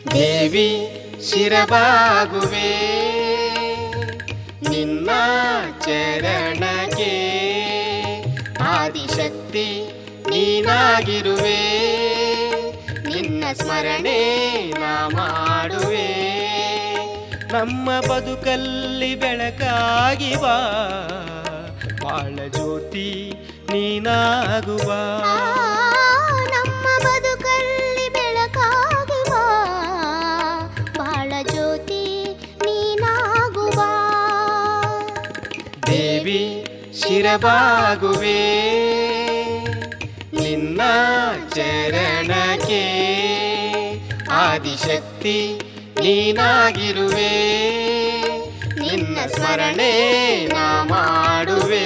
ದೇವಿ ಶಿರಬಾಗುವೆ ನಿನ್ನ ಚರಣಕ್ಕೆ ಆದಿಶಕ್ತಿ ನೀನಾಗಿರುವೆ ನಿನ್ನ ಸ್ಮರಣೆ ನಾ ಮಾಡುವೆ ನಮ್ಮ ಬದುಕಲ್ಲಿ ಬೆಳಕಾಗಿ ಬಾ ಬಾಳ ಜ್ಯೋತಿ ನೀನಾಗುವ ಆ, ನಮ್ಮ ಬದುಕಲ್ಲಿ ಬೆಳಕಾಗಿ ಬಾ ಬಾಳ ಜ್ಯೋತಿ ನೀನಾಗುವ ದೇವಿ ಶಿರಬಾಗುವೆ ನಿನ್ನ ಚರಣಕ್ಕೆ ಆದಿಶಕ್ತಿ ನೀನಾಗಿರುವೆ ನಿನ್ನ ಸ್ಮರಣೆ ನಾ ಮಾಡುವೆ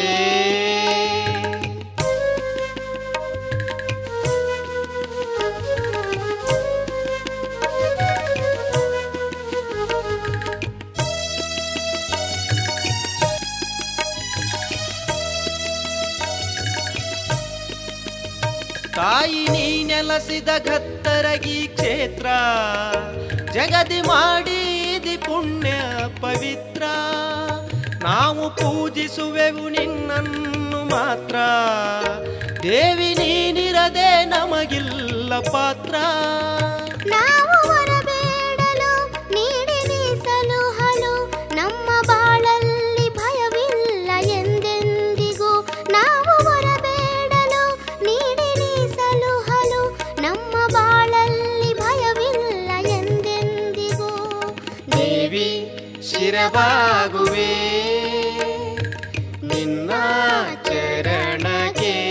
ತಾಯಿ ನೀ ನೆಲಸಿದ ಗತ್ತರಗಿ ಕ್ಷೇತ್ರ ಜಗದಿ ಮಾಡಿದಿ ಪುಣ್ಯ ಪವಿತ್ರ ನಾವು ಪೂಜಿಸುವೆವು ನಿನ್ನನ್ನು ಮಾತ್ರ ದೇವಿ ನೀನಿರದೆ ನಮಗಿಲ್ಲ ಪಾತ್ರ ನಾವು ಹೊರಬೇಡಲು ನೀಡಿ ಸಲುಹಲು ನಮ್ಮ ಬಾಳಲ್ಲಿ ಭಯವಿಲ್ಲ ಎಂದೆಂದಿಗೂ ನಾವು ಹೊರಬೇಡಲು ನೀಡಿ ಸಲುಹಲು ನಮ್ಮ ಬಾಳಲ್ಲಿ ಭಯವಿಲ್ಲ ಎಂದೆಂದಿಗೂ ದೇವಿ ಶಿರಬಾಗುವೆ ನಿನ್ನ ಚರಣಕ್ಕೆ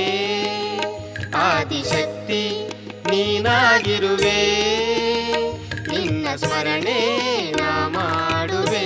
ಆದಿಶಕ್ತಿ ನೀನಾಗಿರುವೆ ನಿನ್ನ ಸ್ಮರಣೆ ನಾ ಮಾಡುವೆ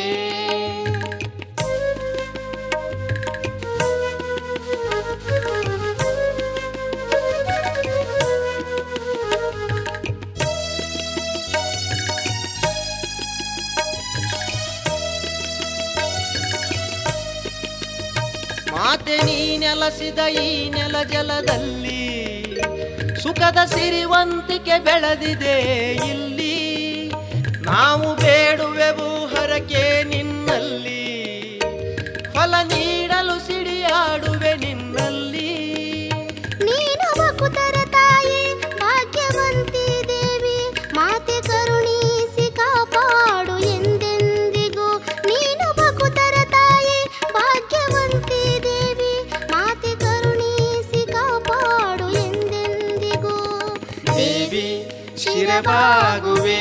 ಮಾತೆ ನೀ ನೆಲಸಿದ ಈ ನೆಲ ಜಲದಲ್ಲಿ ಸುಖದ ಸಿರಿವಂತಿಕೆ ಬೆಳೆದಿದೆ ಇಲ್ಲಿ ನಾವು ಬೇಡುವೆವು ಹರಕೆ ನಿನ್ನಲ್ಲಿ ಫಲ ನೀಡಲು ಸಿಡಿಯಾಡುವೆ ನಿನ್ನಲ್ಲಿ ನೀನು ಬಕುತರ ತಾಯಿ ಭಾಗ್ಯವಂತಿ ದೇವಿ ಮಾತೆ ಕರುಣಿಸಿ ಕಾಪಾಡು ಎಂದೆಂದಿಗೂ ನೀನು ಬಕುತರ ತಾಯಿ ಭಾಗ್ಯವಂತಿ ದೇವಿ ಮಾತೆ ಕರುಣಿಸಿ ಕಾಪಾಡು ಎಂದೆಂದಿಗೂ ದೇವಿ ಶಿರಬಾಗುವೆ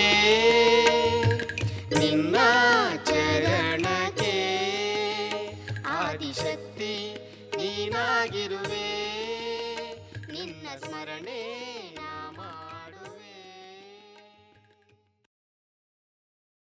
ನಿನ್ನ ಚರಣಕ್ಕೆ ಆದಿಶಕ್ತಿ ನೀನಾಗಿರುವೆ ನಿನ್ನ ಸ್ಮರಣೆ